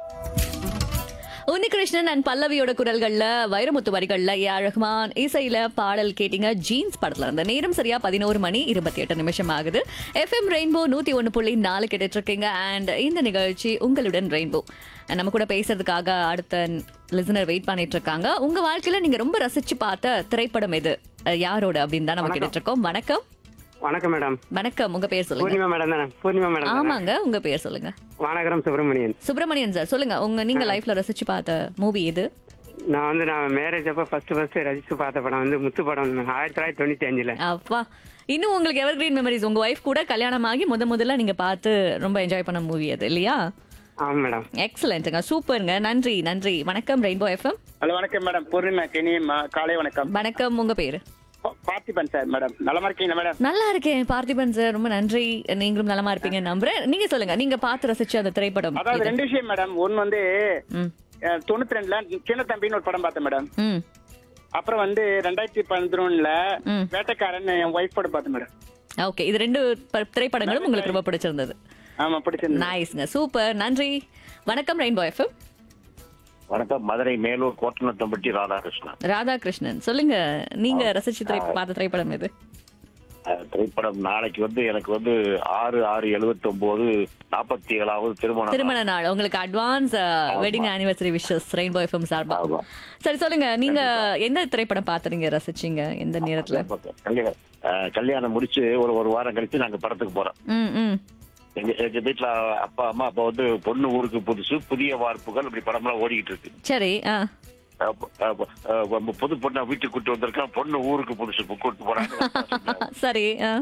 Unnikrishnan and பல்லவியோட குரல்கள்ல வைரமுத்து வரிகள்ல ஏ ஆர் ரஹ்மான் இசையில பாடல் கேட்டீங்க ஜீன்ஸ் படத்துல இருந்த நேரம் சரியா பதினோரு மணி இருபத்தி எட்டு நிமிஷம் ஆகுது எஃப்எம் ரெயின்போ நூத்தி ஒன்னு புள்ளி நாலு கேட்டுட்டு இருக்கீங்க அண்ட் இந்த நிகழ்ச்சி உங்களுடன் ரெயின்போ நம்ம கூட பேசுறதுக்காக அடுத்த லிசனர் வெயிட் பண்ணிட்டு இருக்காங்க உங்க வாழ்க்கையில நீங்க ரொம்ப ரசிச்சு பார்த்த திரைப்படம் எது அஹ் யாரோட அப்படின்னு தான் நம்ம கேட்டுட்டு இருக்கோம் வணக்கம் வணக்கம் மேடம் வணக்கம் உங்க பேர் சொல்லுங்க பூர்ணிமா மேடம் தானே பூர்ணிமா மேடம் தானே? ஆமாங்க உங்க பேர் சொல்லுங்க வானகரம் சுப்பிரமணியன் சுப்பிரமணியன் சார் சொல்லுங்க உங்க நீங்க லைஃப்ல ரசிச்சு பார்த்த மூவி எது நான் வந்து நான் மேரேஜ் அப்போ ஃபர்ஸ்ட் ஃபர்ஸ்ட் ரசிச்சு பார்த்த படம் வந்து முத்து படம் ஆயிரத்தி தொள்ளாயிரத்தி தொண்ணூத்தி அஞ்சுல அப்பா இன்னும் உங்களுக்கு எவர் கிரீன் மெமரிஸ் உங்க ஒய்ஃப் கூட கல்யாணம் ஆகி முத முதல்ல நீங்க பார்த்து ரொம்ப என்ஜாய் பண்ண மூவி அது இல்லையா ஆமாம் மேடம் எக்ஸலண்ட்டுங்க சூப்பருங்க நன்றி நன்றி வணக்கம் ரெயின்போ எஃப்எம் ஹலோ வணக்கம் மேடம் பூர்ணிமா கெனி காலை வணக்கம் வணக்கம் உங்க பேரு பா- பார்த்திபன் சார் மேடம் நலமா இருக்கீங்களா மேடம் நல்லா இருக்கேன் பார்த்திபன் சார் ரொம்ப நன்றி நீங்களும் நலமா இருப்பீங்க நம்புறேன் நீங்க சொல்லுங்க நீங்க பார்த்து ரசிச்ச அந்த திரைப்படம் அதாவது எது? ரெண்டு விஷயம் மேடம் ஒன்னு வந்து ம் அஹ், தொண்ணூத்தி ரெண்டுல சின்ன தம்பின்னு ஒரு படம் பார்த்தேன் மேடம் ம் அப்புறம் வந்து ரெண்டாயிரத்தி பதினொன்னுல ம். வேட்டைக்காரன் என் ஒய்ஃப் படம் பார்த்தேன் மேடம் ஓகே இது ரெண்டு ப- திரைப்படங்களும் உங்களுக்கு ரொம்ப பிடிச்சிருந்தது ஆமா பிடிச்சிருந்தது நைஸ்ங்க சூப்பர் நன்றி வணக்கம் ரெயின்போ எஃப்எம் வணக்கம் மதுரை மேலூர் கோட்டநத்தம்பட்டி ராதாகிருஷ்ணன் ராதாகிருஷ்ணன் சொல்லுங்க நீங்க ரசிச்சு திரை பார்த்த திரைப்படம் எது அஹ், திரைப்படம் நாளைக்கு வந்து எனக்கு வந்து ஆறு ஆறு எழுபத்தி ஒன்பது நாற்பத்தி ஏழாவது திருமணம் திருமண நாள் உங்களுக்கு advance wedding anniversary wishes rainbow FM சார்பா ஆமா. சரி சொல்லுங்க நீங்க எந்த திரைப்படம் பார்த்துறீங்க ரசிச்சீங்க எந்த நேரத்துல கல்யாணம் அஹ், கல்யாணம் முடிச்சு ஒரு ஒரு வாரம் கழிச்சு நாங்க படத்துக்கு போறோம் ம் ம் எங்க எங்க வீட்டுல அப்பா அம்மா அப்ப வந்து பொண்ணு ஊருக்கு புதுசு புதிய வார்ப்புகள் இப்படி படம்லாம் ஓடிக்கிட்டு இருக்கு சரி ஆ அப்ப- அப்ப- அப்ப புது பொண்ணை வீட்டுக்கு கூட்டு வந்திருக்கான் பொண்ணு ஊருக்கு புதுசு கூட்டு போறாங்க சரி ஆ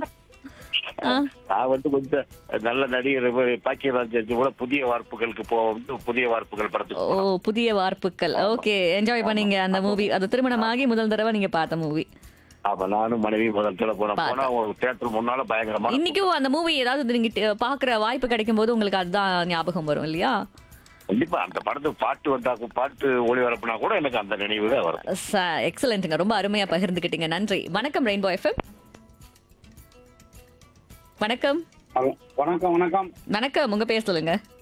ஆ. நான் வந்து கொஞ்சம் நல்ல நடிகர் பாக்கியராஜ் கூட புதிய வார்ப்புகளுக்கு போக வந்து புதிய வார்ப்புகள் படத்துக்கு ஓ போனோம். புதிய வார்ப்புகள் ஓகே என்ஜாய் பண்ணீங்க அந்த மூவி அது திருமணமாகி முதல் தடவை நீங்க பார்த்த மூவி ஆமா நானும் மனைவி முதல் தடவை போனோம் போனா ஒரு தேட்டர் முன்னால பயங்கரமா இன்னைக்கும் அந்த மூவி ஏதாவது நீங்க ட- பாக்குற வாய்ப்பு கிடைக்கும் போது உங்களுக்கு அதுதான் ஞாபகம் வரும் இல்லையா கண்டிப்பா அந்த படத்துக்கு பாட்டு வந்தாக்கும் பாட்டு ஒளிபரப்புனா கூட எனக்கு அந்த நினைவு தான் வரும் எக்ஸலண்ட்டுங்க ரொம்ப அருமையா பகிர்ந்துக்கிட்டீங்க நன்றி வணக்கம் ரெயின்போ எஃப்எம் வணக்கம் ஹலோ வணக்கம் வணக்கம் வணக்கம் உங்க பேர் சொல்லுங்க